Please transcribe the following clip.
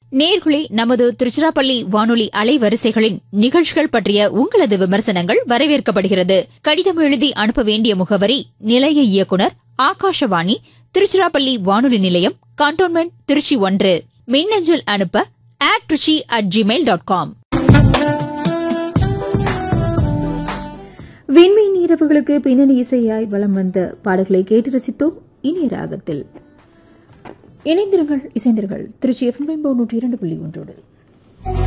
நேர்களே நமது திருச்சிராப்பள்ளி வானொலி அலைவரிசைகளின் நிகழ்ச்சிகள் பற்றிய உங்களது விமர்சனங்கள் வரவேற்கப்படுகிறது கடிதம் எழுதி அனுப்ப வேண்டிய முகவரி நிலைய இயக்குனர் ஆகாஷவாணி திருச்சிராப்பள்ளி வானொலி நிலையம் கண்டோன்மெண்ட் திருச்சி ஒன்று மின்னஞ்சல் அனுப்ப at Trichy at Gmail dot com விண்மீன் இரவுகளுக்கு பின்னணி இசையாய் வலம் வந்த பாடல்களை கேட்டு ரசித்தோம் இனிய ராகத்தில் இணைந்திருங்கள் இசைந்திருங்கள் திருச்சி எஃப்எம் நூற்றி இரண்டு புள்ளி ஒன்றோடு